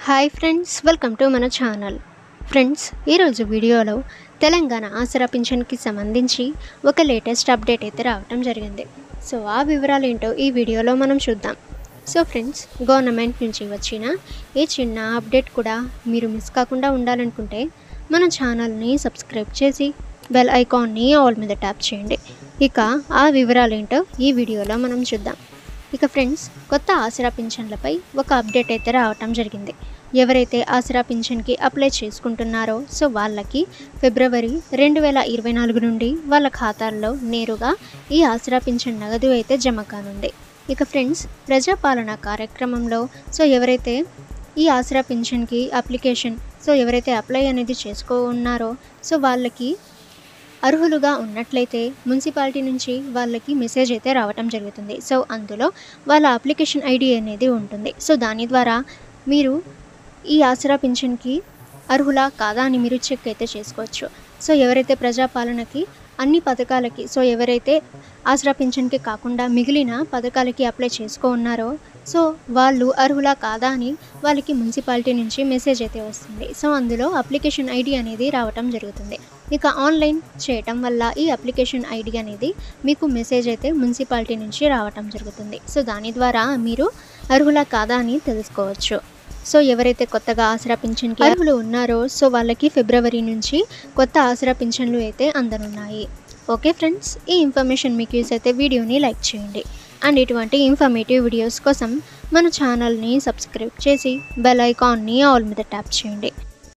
hi friends welcome to మన channel friends ఈరోజు వీడియోలో తెలంగాణ ఆసరా పింఛన్కి సంబంధించి ఒక లేటెస్ట్ అప్డేట్ అయితే రావటం జరిగింది సో ఆ వివరాలు ఏంటో ఈ వీడియోలో మనం చూద్దాం సో ఫ్రెండ్స్ గవర్నమెంట్ నుంచి వచ్చిన ఏ చిన్న అప్డేట్ కూడా మీరు మిస్ కాకుండా ఉండాలనుకుంటే మన ఛానల్ని సబ్స్క్రైబ్ చేసి బెల్ ఐకాన్ని ఆల్ మీద ట్యాప్ చేయండి ఇక ఆ వివరాలు ఏంటో ఈ వీడియోలో మనం చూద్దాం ఇక ఫ్రెండ్స్ కొత్త ఆసరా పింఛన్లపై ఒక అప్డేట్ అయితే రావటం జరిగింది ఎవరైతే ఆసరా పింఛన్కి అప్లై చేసుకుంటున్నారో సో వాళ్ళకి ఫిబ్రవరి రెండు వేల ఇరవై నాలుగు నుండి వాళ్ళ ఖాతాల్లో నేరుగా ఈ ఆసరా పింఛన్ నగదు అయితే జమ కానుంది ఇక ఫ్రెండ్స్ ప్రజాపాలన కార్యక్రమంలో సో ఎవరైతే ఈ ఆసరా పింఛన్కి అప్లికేషన్ సో ఎవరైతే అప్లై అనేది చేసుకో ఉన్నారో సో వాళ్ళకి అర్హులుగా ఉన్నట్లయితే మున్సిపాలిటీ నుంచి వాళ్ళకి మెసేజ్ అయితే రావటం జరుగుతుంది సో అందులో వాళ్ళ అప్లికేషన్ ఐడి అనేది ఉంటుంది సో దాని ద్వారా మీరు ఈ ఆసరా పింఛన్కి అర్హులా కాదా అని మీరు చెక్ అయితే చేసుకోవచ్చు సో ఎవరైతే ప్రజాపాలనకి అన్ని పథకాలకి సో ఎవరైతే ఆసరా పింఛన్కి కాకుండా మిగిలిన పథకాలకి అప్లై చేసుకో ఉన్నారో సో వాళ్ళు అర్హులా కాదా అని వాళ్ళకి మున్సిపాలిటీ నుంచి మెసేజ్ అయితే వస్తుంది సో అందులో అప్లికేషన్ ఐడి అనేది రావటం జరుగుతుంది ఇక ఆన్లైన్ చేయటం వల్ల ఈ అప్లికేషన్ ఐడి అనేది మీకు మెసేజ్ అయితే మున్సిపాలిటీ నుంచి రావటం జరుగుతుంది సో దాని ద్వారా మీరు అర్హులా కాదా అని తెలుసుకోవచ్చు సో ఎవరైతే కొత్తగా ఆసరా పింఛన్కి అర్హులు ఉన్నారో సో వాళ్ళకి ఫిబ్రవరి నుంచి కొత్త ఆసరా పింఛన్లు అయితే అందనున్నాయి ఓకే ఫ్రెండ్స్ ఈ ఇన్ఫర్మేషన్ మీకు యూస్ అయితే వీడియోని లైక్ చేయండి అండ్ ఇటువంటి ఇన్ఫర్మేటివ్ వీడియోస్ కోసం మన ఛానల్ని సబ్స్క్రైబ్ చేసి బెల్ ఐకాన్ని ఆల్ మీద ట్యాప్ చేయండి